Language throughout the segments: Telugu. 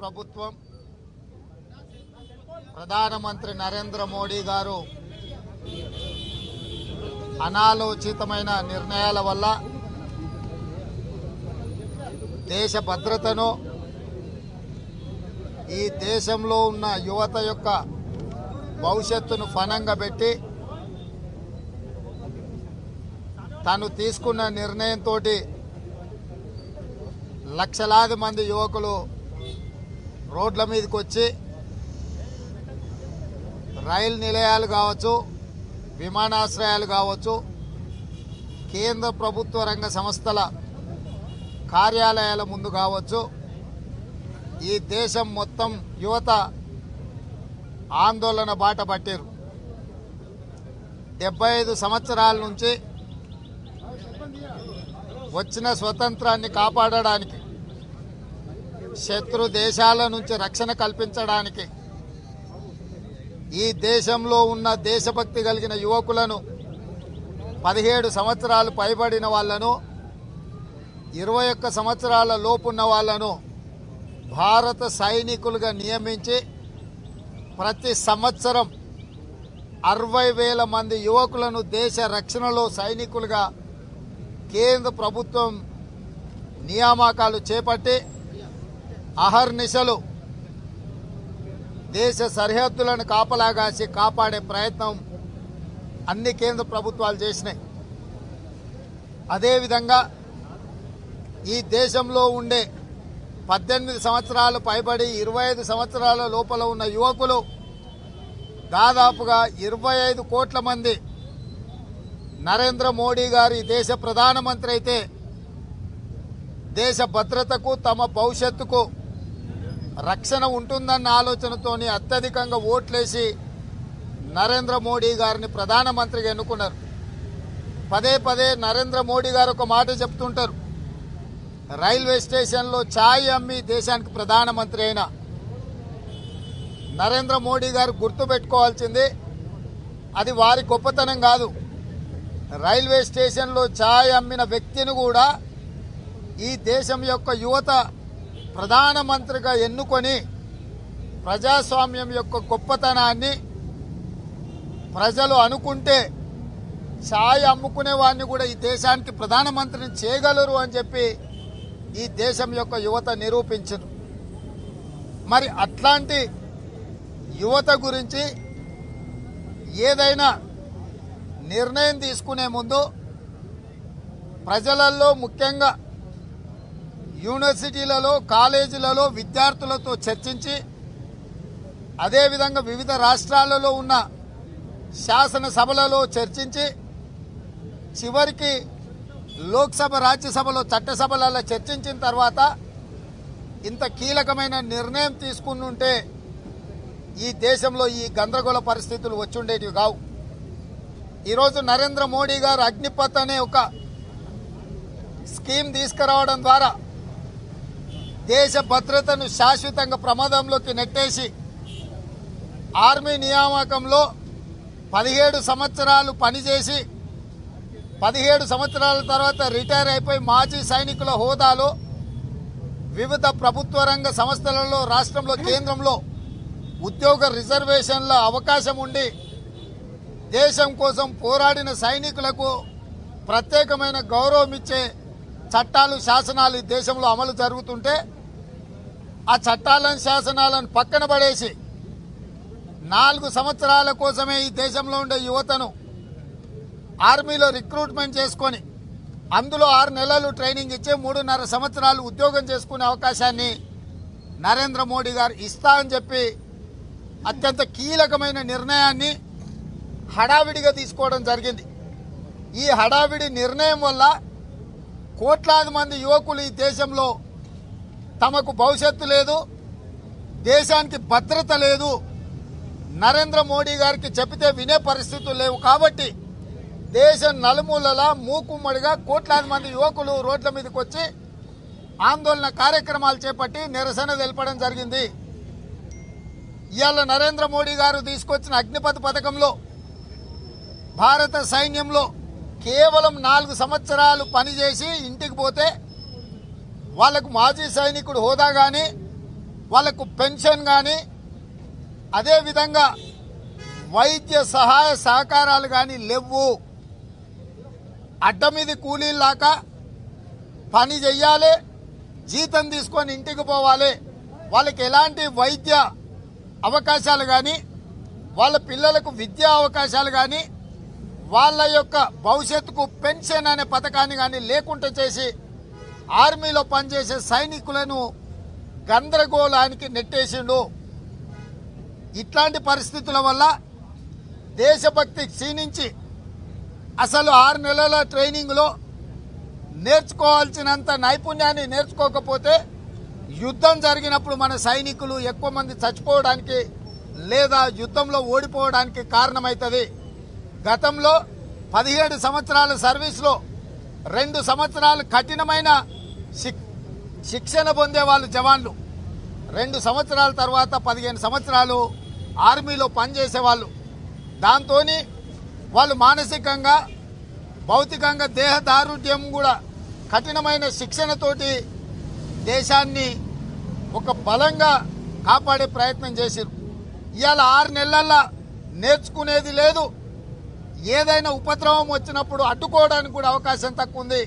ప్రభుత్వం ప్రధానమంత్రి నరేంద్ర మోడీ గారు అనాలోచితమైన నిర్ణయాల వల్ల దేశ భద్రతను ఈ దేశంలో ఉన్న యువత యొక్క భవిష్యత్తును ఫనంగా పెట్టి తాను తీసుకున్న నిర్ణయంతో లక్షలాది మంది యువకులు రోడ్ల మీదకి వచ్చి రైలు నిలయాలు కావచ్చు విమానాశ్రయాలు కావచ్చు కేంద్ర ప్రభుత్వ రంగ సంస్థల కార్యాలయాల ముందు కావచ్చు ఈ దేశం మొత్తం యువత ఆందోళన బాట పట్టారు డెబ్బై ఐదు సంవత్సరాల నుంచి వచ్చిన స్వతంత్రాన్ని కాపాడడానికి శత్రు దేశాల నుంచి రక్షణ కల్పించడానికి ఈ దేశంలో ఉన్న దేశభక్తి కలిగిన యువకులను పదిహేడు సంవత్సరాలు పైబడిన వాళ్ళను ఇరవై ఒక్క సంవత్సరాల లోపున్న వాళ్ళను భారత సైనికులుగా నియమించి ప్రతి సంవత్సరం అరవై వేల మంది యువకులను దేశ రక్షణలో సైనికులుగా కేంద్ర ప్రభుత్వం నియామకాలు చేపట్టి అహర్నిశలు దేశ సరిహద్దులను కాపలాగాసి కాపాడే ప్రయత్నం అన్ని కేంద్ర ప్రభుత్వాలు చేసినాయి అదేవిధంగా ఈ దేశంలో ఉండే పద్దెనిమిది సంవత్సరాలు పైబడి ఇరవై ఐదు సంవత్సరాల లోపల ఉన్న యువకులు దాదాపుగా ఇరవై ఐదు కోట్ల మంది నరేంద్ర మోడీ గారి దేశ ప్రధానమంత్రి అయితే దేశ భద్రతకు తమ భవిష్యత్తుకు రక్షణ ఉంటుందన్న ఆలోచనతోని అత్యధికంగా ఓట్లేసి నరేంద్ర మోడీ గారిని ప్రధానమంత్రిగా ఎన్నుకున్నారు పదే పదే నరేంద్ర మోడీ గారు ఒక మాట చెప్తుంటారు రైల్వే స్టేషన్లో ఛాయ్ అమ్మి దేశానికి ప్రధానమంత్రి అయిన నరేంద్ర మోడీ గారు గుర్తుపెట్టుకోవాల్సింది అది వారి గొప్పతనం కాదు రైల్వే స్టేషన్లో ఛాయ్ అమ్మిన వ్యక్తిని కూడా ఈ దేశం యొక్క యువత ప్రధానమంత్రిగా ఎన్నుకొని ప్రజాస్వామ్యం యొక్క గొప్పతనాన్ని ప్రజలు అనుకుంటే ఛాయ్ అమ్ముకునే వాడిని కూడా ఈ దేశానికి ప్రధానమంత్రిని చేయగలరు అని చెప్పి ఈ దేశం యొక్క యువత నిరూపించరు మరి అట్లాంటి యువత గురించి ఏదైనా నిర్ణయం తీసుకునే ముందు ప్రజలలో ముఖ్యంగా యూనివర్సిటీలలో కాలేజీలలో విద్యార్థులతో చర్చించి అదేవిధంగా వివిధ రాష్ట్రాలలో ఉన్న శాసనసభలలో చర్చించి చివరికి లోక్సభ రాజ్యసభలో చట్టసభలలో చర్చించిన తర్వాత ఇంత కీలకమైన నిర్ణయం తీసుకుని ఉంటే ఈ దేశంలో ఈ గందరగోళ పరిస్థితులు వచ్చుండేటివి కావు ఈరోజు నరేంద్ర మోడీ గారు అగ్నిపత్ అనే ఒక స్కీమ్ తీసుకురావడం ద్వారా దేశ భద్రతను శాశ్వతంగా ప్రమాదంలోకి నెట్టేసి ఆర్మీ నియామకంలో పదిహేడు సంవత్సరాలు పనిచేసి పదిహేడు సంవత్సరాల తర్వాత రిటైర్ అయిపోయి మాజీ సైనికుల హోదాలో వివిధ ప్రభుత్వ రంగ సంస్థలలో రాష్ట్రంలో కేంద్రంలో ఉద్యోగ రిజర్వేషన్ల అవకాశం ఉండి దేశం కోసం పోరాడిన సైనికులకు ప్రత్యేకమైన గౌరవం ఇచ్చే చట్టాలు శాసనాలు ఈ దేశంలో అమలు జరుగుతుంటే ఆ చట్టాలను శాసనాలను పక్కన పడేసి నాలుగు సంవత్సరాల కోసమే ఈ దేశంలో ఉండే యువతను ఆర్మీలో రిక్రూట్మెంట్ చేసుకొని అందులో ఆరు నెలలు ట్రైనింగ్ ఇచ్చే మూడున్నర సంవత్సరాలు ఉద్యోగం చేసుకునే అవకాశాన్ని నరేంద్ర మోడీ గారు ఇస్తా అని చెప్పి అత్యంత కీలకమైన నిర్ణయాన్ని హడావిడిగా తీసుకోవడం జరిగింది ఈ హడావిడి నిర్ణయం వల్ల కోట్లాది మంది యువకులు ఈ దేశంలో తమకు భవిష్యత్తు లేదు దేశానికి భద్రత లేదు నరేంద్ర మోడీ గారికి చెబితే వినే పరిస్థితులు లేవు కాబట్టి దేశం నలుమూలలా మూకుమ్మడిగా కోట్లాది మంది యువకులు రోడ్ల మీదకి వచ్చి ఆందోళన కార్యక్రమాలు చేపట్టి నిరసన తెలపడం జరిగింది ఇవాళ నరేంద్ర మోడీ గారు తీసుకొచ్చిన అగ్నిపథ్ పథకంలో భారత సైన్యంలో కేవలం నాలుగు సంవత్సరాలు పనిచేసి ఇంటికి పోతే వాళ్లకు మాజీ సైనికుడు హోదా కానీ వాళ్ళకు పెన్షన్ కానీ అదేవిధంగా వైద్య సహాయ సహకారాలు కానీ లేవు అడ్డ మీద కూలీలాక పని చెయ్యాలి జీతం తీసుకొని ఇంటికి పోవాలి వాళ్ళకి ఎలాంటి వైద్య అవకాశాలు కానీ వాళ్ళ పిల్లలకు విద్యా అవకాశాలు కానీ వాళ్ళ యొక్క భవిష్యత్తుకు పెన్షన్ అనే పథకాన్ని కానీ లేకుండా చేసి ఆర్మీలో పనిచేసే సైనికులను గందరగోళానికి నెట్టేసిండు ఇట్లాంటి పరిస్థితుల వల్ల దేశభక్తి క్షీణించి అసలు ఆరు నెలల ట్రైనింగ్లో నేర్చుకోవాల్సినంత నైపుణ్యాన్ని నేర్చుకోకపోతే యుద్ధం జరిగినప్పుడు మన సైనికులు ఎక్కువ మంది చచ్చిపోవడానికి లేదా యుద్ధంలో ఓడిపోవడానికి కారణమవుతుంది గతంలో పదిహేడు సంవత్సరాల సర్వీస్లో రెండు సంవత్సరాలు కఠినమైన శిక్- శిక్షణ పొందే వాళ్ళు జవాన్లు రెండు సంవత్సరాల తర్వాత పదిహేను సంవత్సరాలు ఆర్మీలో పనిచేసేవాళ్ళు దాంతో వాళ్ళు మానసికంగా భౌతికంగా దేహ దారుఢ్యం కూడా కఠినమైన శిక్షణతోటి దేశాన్ని ఒక బలంగా కాపాడే ప్రయత్నం చేశారు ఇవాళ ఆరు నెలల్లో నేర్చుకునేది లేదు ఏదైనా ఉపద్రవం వచ్చినప్పుడు అడ్డుకోవడానికి కూడా అవకాశం తక్కువ ఉంది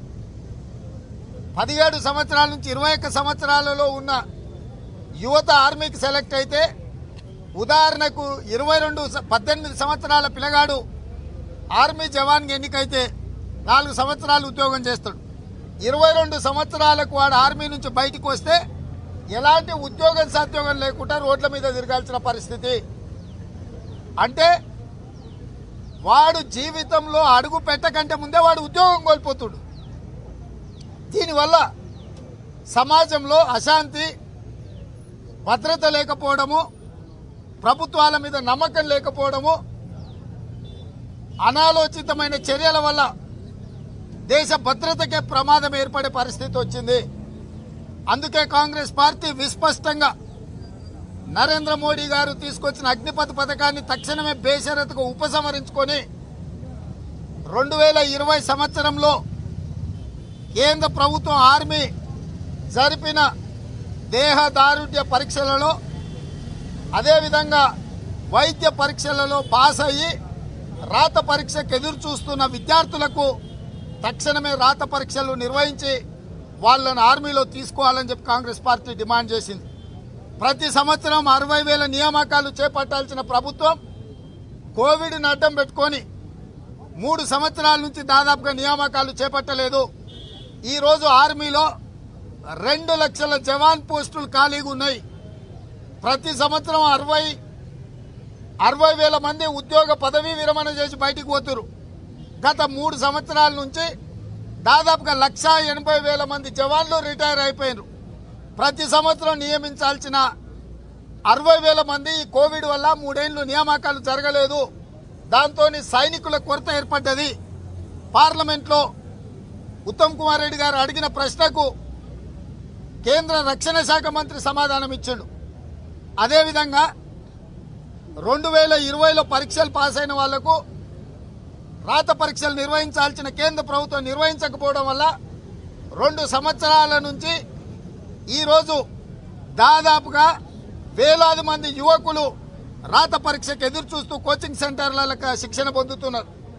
పదిహేడు సంవత్సరాల నుంచి ఇరవై ఒక్క సంవత్సరాలలో ఉన్న యువత ఆర్మీకి సెలెక్ట్ అయితే ఉదాహరణకు ఇరవై రెండు స- పద్దెనిమిది సంవత్సరాల పిల్లగాడు ఆర్మీ జవాన్కి ఎన్నికైతే నాలుగు సంవత్సరాలు ఉద్యోగం చేస్తాడు ఇరవై రెండు సంవత్సరాలకు వాడు ఆర్మీ నుంచి బయటికి వస్తే ఎలాంటి ఉద్యోగం సద్యోగం లేకుండా రోడ్ల మీద తిరగాల్సిన పరిస్థితి అంటే వాడు జీవితంలో అడుగు పెట్టకంటే ముందే వాడు ఉద్యోగం కోల్పోతుడు దీనివల్ల సమాజంలో అశాంతి భద్రత లేకపోవడము ప్రభుత్వాల మీద నమ్మకం లేకపోవడము అనాలోచితమైన చర్యల వల్ల దేశ భద్రతకే ప్రమాదం ఏర్పడే పరిస్థితి వచ్చింది అందుకే కాంగ్రెస్ పార్టీ విస్పష్టంగా నరేంద్ర మోడీ గారు తీసుకొచ్చిన అగ్నిపథ్ పథకాన్ని తక్షణమే బేషరతుగా ఉపసంహరించుకొని రెండు వేల ఇరవై సంవత్సరంలో కేంద్ర ప్రభుత్వం ఆర్మీ జరిపిన దేహ దారుఢ్య పరీక్షలలో అదేవిధంగా వైద్య పరీక్షలలో పాస్ అయ్యి రాత పరీక్షకు ఎదురు చూస్తున్న విద్యార్థులకు తక్షణమే రాత పరీక్షలు నిర్వహించి వాళ్ళను ఆర్మీలో తీసుకోవాలని చెప్పి కాంగ్రెస్ పార్టీ డిమాండ్ చేసింది ప్రతి సంవత్సరం అరవై వేల నియామకాలు చేపట్టాల్సిన ప్రభుత్వం కోవిడ్ని అడ్డం పెట్టుకొని మూడు సంవత్సరాల నుంచి దాదాపుగా నియామకాలు చేపట్టలేదు ఈరోజు ఆర్మీలో రెండు లక్షల జవాన్ పోస్టులు ఖాళీగా ఉన్నాయి ప్రతి సంవత్సరం అరవై అరవై వేల మంది ఉద్యోగ పదవీ విరమణ చేసి బయటికి పోతురు గత మూడు సంవత్సరాల నుంచి దాదాపుగా లక్ష ఎనభై వేల మంది జవాన్లు రిటైర్ అయిపోయారు ప్రతి సంవత్సరం నియమించాల్సిన అరవై వేల మంది ఈ కోవిడ్ వల్ల మూడేళ్లు నియామకాలు జరగలేదు దాంతో సైనికుల కొరత ఏర్పడ్డది పార్లమెంట్లో ఉత్తమ్ కుమార్ రెడ్డి గారు అడిగిన ప్రశ్నకు కేంద్ర రక్షణ శాఖ మంత్రి సమాధానం ఇచ్చిండు అదేవిధంగా రెండు వేల ఇరవైలో పరీక్షలు పాస్ అయిన వాళ్లకు రాత పరీక్షలు నిర్వహించాల్సిన కేంద్ర ప్రభుత్వం నిర్వహించకపోవడం వల్ల రెండు సంవత్సరాల నుంచి ఈరోజు దాదాపుగా వేలాది మంది యువకులు రాత పరీక్షకు ఎదురు చూస్తూ కోచింగ్ సెంటర్లకు శిక్షణ పొందుతున్నారు